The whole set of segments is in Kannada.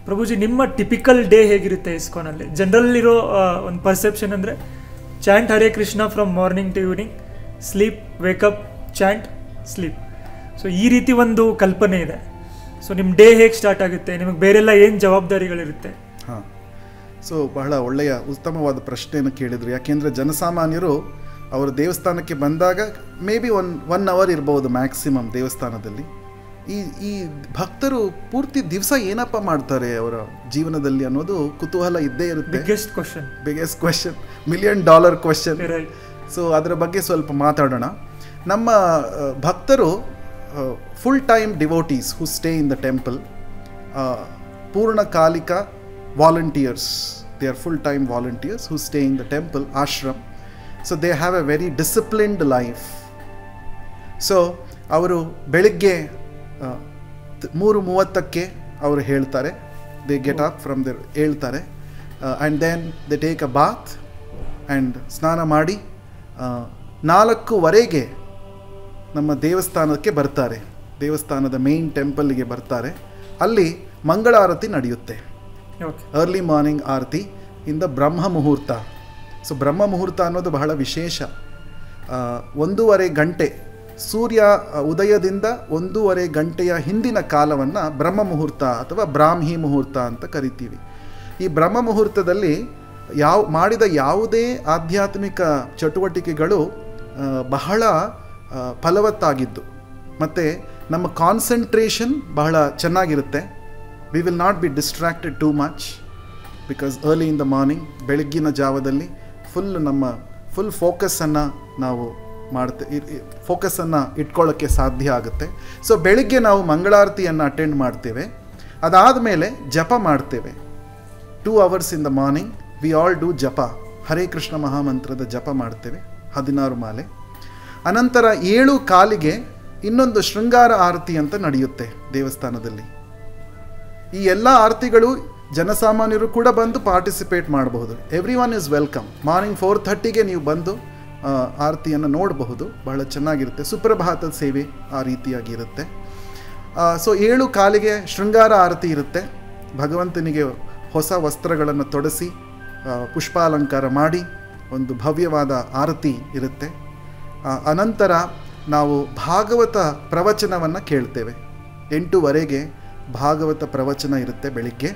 ಪ್ರಭುಜಿ ನಿಮ್ಮ ಟಿಪಿಕಲ್ ಡೇ ಹೇಗಿರುತ್ತೆ ಇಸ್ಕಾನಲ್ಲಿ ಜನರಲ್ ಇರೋ ಒಂದು ಪರ್ಸೆಪ್ಷನ್ ಅಂದರೆ chant Hare Krishna from morning to evening sleep wake up chant sleep so ಈ ರೀತಿ ಒಂದು ಕಲ್ಪನೆ ಇದೆ ಸೊ ನಿಮ್ಮ ಡೇ ಹೇಗೆ ಸ್ಟಾರ್ಟ್ ಆಗುತ್ತೆ ನಿಮಗೆ ಬೇರೆಲ್ಲ ಏನು ಜವಾಬ್ದಾರಿಗಳಿರುತ್ತೆ ಹಾಂ ಸೊ ಬಹಳ ಒಳ್ಳೆಯ ಉತ್ತಮವಾದ ಪ್ರಶ್ನೆಯನ್ನು ಕೇಳಿದರು ಯಾಕೆಂದರೆ ಜನಸಾಮಾನ್ಯರು ಅವರು ದೇವಸ್ಥಾನಕ್ಕೆ ಬಂದಾಗ may be one one hour ಇರ್ಬೋದು ಮ್ಯಾಕ್ಸಿಮಮ್ ದೇವಸ್ಥಾನದಲ್ಲಿ ಈ ಈ ಭಕ್ತರು ಪೂರ್ತಿ ದಿವಸ ಏನಪ್ಪ ಮಾಡ್ತಾರೆ ಅವರ ಜೀವನದಲ್ಲಿ ಅನ್ನೋದು ಕುತೂಹಲ ಇದ್ದೇ ಇರುತ್ತೆ biggest question biggest question million dollar question right so ಅದರ ಬಗ್ಗೆ ಸ್ವಲ್ಪ ಮಾತಾಡೋಣ ನಮ್ಮ ಆ, ಭಕ್ತರು full time devotees who stay in the temple ಪೂರ್ಣಕಾಲಿಕ volunteers they are full time volunteers who stay in the temple ashram so they have a very disciplined life so ಅವರು ಬೆಳಿಗ್ಗೆ ಆ, ತ್- ಮೂರು ಮೂವತ್ತಕ್ಕೆ ಅವರು ಹೇಳ್ತಾರೆ they get up from there ಹೇಳ್ತಾರೆ and then they take a bath and ಸ್ನಾನ ಮಾಡಿ ಆ, ನಾಲ್ಕೂವರೆಗೆ ನಮ್ಮ ದೇವಸ್ಥಾನಕ್ಕೆ ಬರ್ತಾರೆ ದೇವಸ್ಥಾನದ ಮೇನ್ ಟೆಂಪಲ್ಗೆ ಬರ್ತಾರೆ ಅಲ್ಲಿ ಮಂಗಳಾರತಿ ನಡೆಯುತ್ತೆ ಓಕೆ ಅರ್ಲಿ ಮಾರ್ನಿಂಗ್ ಆರತಿ ಇಂದ ಬ್ರಹ್ಮ ಮುಹೂರ್ತ ಸೊ ಬ್ರಹ್ಮ ಮುಹೂರ್ತ ಅನ್ನೋದು ಬಹಳ ವಿಶೇಷ ಆ, ಒಂದೂವರೆ ಗಂಟೆ ಸೂರ್ಯ ಆ, ಉದಯದಿಂದ ಒಂದೂವರೆ ಗಂಟೆಯ ಹಿಂದಿನ ಕಾಲವನ್ನು ಬ್ರಹ್ಮ ಮುಹೂರ್ತ ಅಥವಾ ಬ್ರಾಹ್ಮಿ ಮುಹೂರ್ತ ಅಂತ ಕರಿತೀವಿ ಈ ಬ್ರಹ್ಮ ಮುಹೂರ್ತದಲ್ಲಿ ಯಾವ ಮಾಡಿದ ಯಾವುದೇ ಆಧ್ಯಾತ್ಮಿಕ ಚಟುವಟಿಕೆಗಳು ಆ, ಬಹಳ ಆ, ಫಲವತ್ತಾಗಿದ್ದು ಮತ್ತು ನಮ್ಮ ಕಾನ್ಸಂಟ್ರೇಷನ್ ಬಹಳ ಚೆನ್ನಾಗಿರುತ್ತೆ we will not be distracted too much because early in the morning ಬೆಳಗ್ಗಿನ ಜಾವದಲ್ಲಿ ಫುಲ್ ನಮ್ಮ ಫುಲ್ ಫೋಕಸ್ಸನ್ನು ನಾವು ಮಾಡ್ತೆ ಫೋಕಸನ್ನು ಇಟ್ಕೊಳ್ಳೋಕ್ಕೆ ಸಾಧ್ಯ ಆಗುತ್ತೆ ಸೊ ಬೆಳಿಗ್ಗೆ ನಾವು ಮಂಗಳಾರತಿಯನ್ನು ಅಟೆಂಡ್ ಮಾಡ್ತೇವೆ ಅದಾದಮೇಲೆ ಜಪ ಮಾಡ್ತೇವೆ two hours in the morning we all do japa Hare Krishna ಮಹಾಮಂತ್ರದ ಜಪ ಮಾಡ್ತೇವೆ ಹದಿನಾರು ಮಾಲೆ ಅನಂತರ ಏಳು ಕಾಲಿಗೆ ಇನ್ನೊಂದು ಶೃಂಗಾರ ಆರತಿ ಅಂತ ನಡೆಯುತ್ತೆ ದೇವಸ್ಥಾನದಲ್ಲಿ ಈ ಎಲ್ಲ ಆರತಿಗಳು ಜನಸಾಮಾನ್ಯರು ಕೂಡ ಬಂದು ಪಾರ್ಟಿಸಿಪೇಟ್ ಮಾಡಬಹುದು everyone is welcome morning four ಥರ್ಟಿಗೆ ನೀವು ಬಂದು ಆ, ಆರತಿಯನ್ನು ನೋಡಬಹುದು ಬಹಳ ಚೆನ್ನಾಗಿರುತ್ತೆ ಸುಪ್ರಭಾತದ ಸೇವೆ ಆ ರೀತಿಯಾಗಿ ಇರುತ್ತೆ ಸೊ ಏಳು ಕಾಲಿಗೆ ಶೃಂಗಾರ ಆರತಿ ಇರುತ್ತೆ ಭಗವಂತನಿಗೆ ಹೊಸ ವಸ್ತ್ರಗಳನ್ನು ತೊಡಸಿ ಆ, ಪುಷ್ಪಾಲಂಕಾರ ಮಾಡಿ ಒಂದು ಭವ್ಯವಾದ ಆರತಿ ಇರುತ್ತೆ ಆ, ಅನಂತರ ನಾವು ಭಾಗವತ ಪ್ರವಚನವನ್ನು ಕೇಳ್ತೇವೆ ಎಂಟೂವರೆಗೆ ಭಾಗವತ ಪ್ರವಚನ ಇರುತ್ತೆ ಬೆಳಿಗ್ಗೆ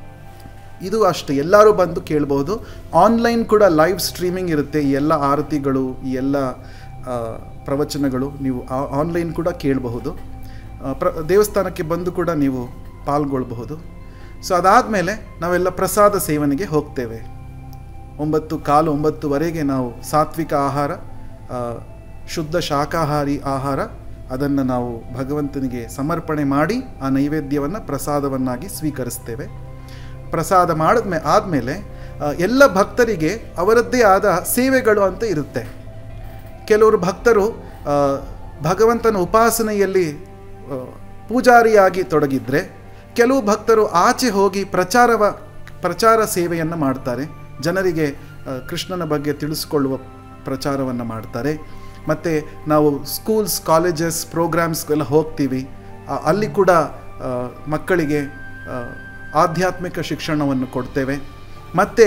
ಇದು ಅಷ್ಟೇ ಎಲ್ಲರೂ ಬಂದು ಕೇಳ್ಬೋದು ಆನ್ಲೈನ್ ಕೂಡ ಲೈವ್ ಸ್ಟ್ರೀಮಿಂಗ್ ಇರುತ್ತೆ ಈ ಎಲ್ಲ ಆರತಿಗಳು ಈ ಎಲ್ಲ ಆ, ಪ್ರವಚನಗಳು ನೀವು ಆನ್ಲೈನ್ ಕೂಡ ಕೇಳಬಹುದು ಆ, ಪ್ರ ದೇವಸ್ಥಾನಕ್ಕೆ ಬಂದು ಕೂಡ ನೀವು ಪಾಲ್ಗೊಳ್ಬಹುದು ಸೊ ಅದಾದಮೇಲೆ ನಾವೆಲ್ಲ ಪ್ರಸಾದ ಸೇವನೆಗೆ ಹೋಗ್ತೇವೆ ಒಂಬತ್ತು ಕಾಲು ಒಂಬತ್ತುವರೆಗೆ ನಾವು ಸಾತ್ವಿಕ ಆಹಾರ ಆ, ಶುದ್ಧ ಶಾಕಾಹಾರಿ ಆಹಾರ ಅದನ್ನು ನಾವು ಭಗವಂತನಿಗೆ ಸಮರ್ಪಣೆ ಮಾಡಿ ಆ ನೈವೇದ್ಯವನ್ನು ಪ್ರಸಾದವನ್ನಾಗಿ ಸ್ವೀಕರಿಸ್ತೇವೆ ಪ್ರಸಾದ ಮಾಡಿದ್ಮೇ ಆದಮೇಲೆ ಎಲ್ಲ ಭಕ್ತರಿಗೆ ಅವರದ್ದೇ ಆದ ಸೇವೆಗಳು ಅಂತ ಇರುತ್ತೆ ಕೆಲವರು ಭಕ್ತರು ಆ, ಭಗವಂತನ ಉಪಾಸನೆಯಲ್ಲಿ ಆ, ಪೂಜಾರಿಯಾಗಿ ತೊಡಗಿದ್ರೆ ಕೆಲವು ಭಕ್ತರು ಆಚೆ ಹೋಗಿ ಪ್ರಚಾರವ ಪ್ರಚಾರ ಸೇವೆಯನ್ನು ಮಾಡ್ತಾರೆ ಜನರಿಗೆ ಆ, ಕೃಷ್ಣನ ಬಗ್ಗೆ ತಿಳಿಸ್ಕೊಳ್ಳುವ ಪ್ರಚಾರವನ್ನು ಮಾಡ್ತಾರೆ ಮತ್ತು ನಾವು ಸ್ಕೂಲ್ಸ್ ಕಾಲೇಜಸ್ ಪ್ರೋಗ್ರಾಮ್ಸ್ಗೆಲ್ಲ ಹೋಗ್ತೀವಿ ಆ, ಅಲ್ಲಿ ಕೂಡ ಆ, ಮಕ್ಕಳಿಗೆ ಆ, ಆಧ್ಯಾತ್ಮಿಕ ಶಿಕ್ಷಣವನ್ನು ಕೊಡ್ತೇವೆ ಮತ್ತು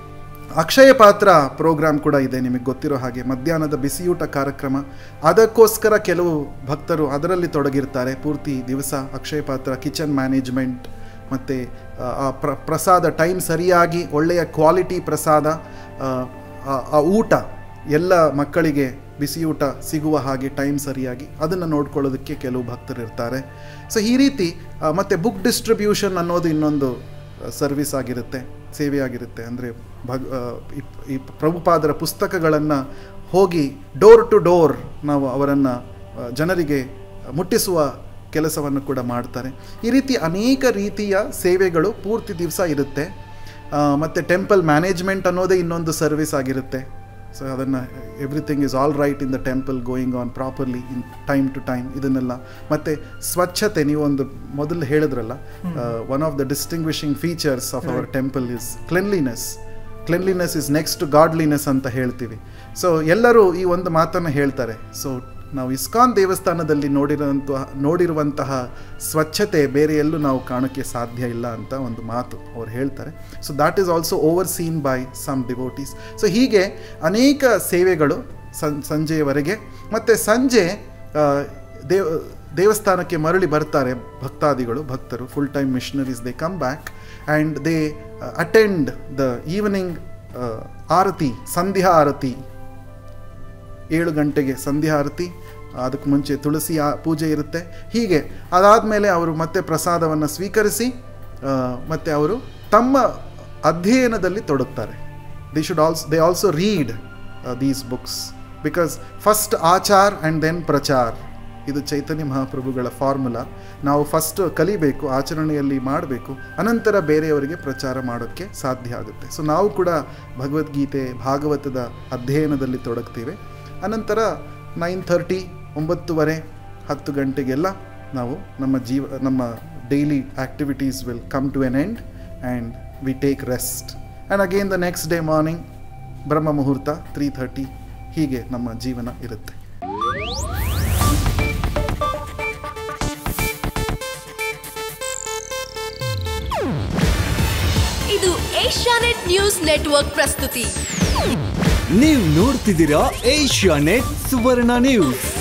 ಅಕ್ಷಯ ಪಾತ್ರ ಪ್ರೋಗ್ರಾಮ್ ಕೂಡ ಇದೆ ನಿಮಗೆ ಗೊತ್ತಿರೋ ಹಾಗೆ ಮಧ್ಯಾಹ್ನದ ಬಿಸಿಯೂಟ ಕಾರ್ಯಕ್ರಮ ಅದಕ್ಕೋಸ್ಕರ ಕೆಲವು ಭಕ್ತರು ಅದರಲ್ಲಿ ತೊಡಗಿರ್ತಾರೆ ಪೂರ್ತಿ ದಿವಸ ಅಕ್ಷಯ ಪಾತ್ರ ಕಿಚನ್ ಮ್ಯಾನೇಜ್ಮೆಂಟ್ ಮತ್ತು ಆ ಪ್ರ ಪ್ರಸಾದ ಟೈಮ್ ಸರಿಯಾಗಿ ಒಳ್ಳೆಯ ಕ್ವಾಲಿಟಿ ಪ್ರಸಾದ ಆ, ಆ- ಆ ಊಟ ಎಲ್ಲ ಮಕ್ಕಳಿಗೆ ಬಿಸಿಯೂಟ ಸಿಗುವ ಹಾಗೆ ಟೈಮ್ ಸರಿಯಾಗಿ ಅದನ್ನು ನೋಡ್ಕೊಳ್ಳೋದಕ್ಕೆ ಕೆಲವು ಭಕ್ತರು ಇರ್ತಾರೆ ಸೊ ಈ ರೀತಿ ಆ, ಮತ್ತೆ ಬುಕ್ ಡಿಸ್ಟ್ರಿಬ್ಯೂಷನ್ ಅನ್ನೋದು ಇನ್ನೊಂದು ಸರ್ವಿಸ್ ಆಗಿರುತ್ತೆ ಸೇವೆ ಆಗಿರುತ್ತೆ ಅಂದರೆ ಭಗ್ ಆ, ಈ- ಈ ಪ್ರಭುಪಾದರ ಪುಸ್ತಕಗಳನ್ನು ಹೋಗಿ ಡೋರ್ ಟು ಡೋರ್ ನಾವು ಅವರನ್ನು ಜನರಿಗೆ ಮುಟ್ಟಿಸುವ ಕೆಲಸವನ್ನು ಕೂಡ ಮಾಡ್ತಾರೆ ಈ ರೀತಿ ಅನೇಕ ರೀತಿಯ ಸೇವೆಗಳು ಪೂರ್ತಿ ದಿವಸ ಇರುತ್ತೆ ಮತ್ತು ಟೆಂಪಲ್ ಮ್ಯಾನೇಜ್ಮೆಂಟ್ ಅನ್ನೋದೇ ಇನ್ನೊಂದು ಸರ್ವಿಸ್ ಆಗಿರುತ್ತೆ ಸೊ ಅದನ್ನು everything is all right in the temple going on properly in time to time ಇದನ್ನೆಲ್ಲ ಮತ್ತು ಸ್ವಚ್ಛತೆ ನೀವು ಒಂದು ಮೊದಲು ಹೇಳಿದ್ರಲ್ಲ one of the distinguishing features of our temple is cleanliness cleanliness is next godliness ಅಂತ ಹೇಳ್ತೀವಿ ಸೊ ಎಲ್ಲರೂ ಈ ಒಂದು ಮಾತನ್ನು ಹೇಳ್ತಾರೆ ಸೊ ನಾವು ಇಸ್ಕಾನ್ ದೇವಸ್ಥಾನದಲ್ಲಿ ನೋಡಿರುವಂತಹ ನೋಡಿರುವಂತಹ ಸ್ವಚ್ಛತೆ ಬೇರೆ ಎಲ್ಲೂ ನಾವು ಕಾಣೋಕ್ಕೆ ಸಾಧ್ಯ ಇಲ್ಲ ಅಂತ ಒಂದು ಮಾತು ಅವ್ರು ಹೇಳ್ತಾರೆ so that is also overseen by some devotees so ಹೀಗೆ ಅನೇಕ ಸೇವೆಗಳು ಸಂ ಸಂಜೆಯವರೆಗೆ ಮತ್ತು ಸಂಜೆ ಆ, ದೇವ ದೇವಸ್ಥಾನಕ್ಕೆ ಮರಳಿ ಬರ್ತಾರೆ ಭಕ್ತಾದಿಗಳು ಭಕ್ತರು full time missionaries they come back and they attend the evening aarti ಸಂಧ್ಯಾ ಆರತಿ ಏಳು ಗಂಟೆಗೆ ಸಂಧ್ಯಾ ಆರತಿ ಅದಕ್ಕೆ ಮುಂಚೆ ತುಳಸಿ ಆ ಪೂಜೆ ಇರುತ್ತೆ ಹೀಗೆ ಅದಾದಮೇಲೆ ಅವರು ಮತ್ತೆ ಪ್ರಸಾದವನ್ನು ಸ್ವೀಕರಿಸಿ ಆ, ಮತ್ತೆ ಅವರು ತಮ್ಮ ಅಧ್ಯಯನದಲ್ಲಿ ತೊಡಗ್ತಾರೆ they should also they also read these books because first achar and then prachar ಇದು ಚೈತನ್ಯ ಮಹಾಪ್ರಭುಗಳ ಫಾರ್ಮುಲಾ ನಾವು ಫಸ್ಟ್ ಕಲಿಬೇಕು ಆಚರಣೆಯಲ್ಲಿ ಮಾಡಬೇಕು ಅನಂತರ ಬೇರೆಯವರಿಗೆ ಪ್ರಚಾರ ಮಾಡೋಕ್ಕೆ ಸಾಧ್ಯ ಆಗುತ್ತೆ ಸೊ ನಾವು ಕೂಡ ಭಗವದ್ಗೀತೆ ಭಾಗವತದ ಅಧ್ಯಯನದಲ್ಲಿ ತೊಡಗ್ತೀವಿ ಅನಂತರ ನೈನ್ ಥರ್ಟಿ ಒಂಬತ್ತುವರೆ ಹತ್ತು ಗಂಟೆಗೆಲ್ಲ ನಾವು ನಮ್ಮ ಜೀವ ನಮ್ಮ daily activities will come to an end and we take rest and again the next day morning brahma muhurta three thirty ಹೀಗೆ ನಮ್ಮ ಜೀವನ ಇರುತ್ತೆ ಇದು ಏಷ್ಯಾನೆಟ್ ನ್ಯೂಸ್ ನೆಟ್ವರ್ಕ್ ಪ್ರಸ್ತುತಿ ನೀವು ನೋಡ್ತಿದ್ದೀರಾ ಏಷ್ಯಾ ನೆಟ್ ಸುವರ್ಣ ನ್ಯೂಸ್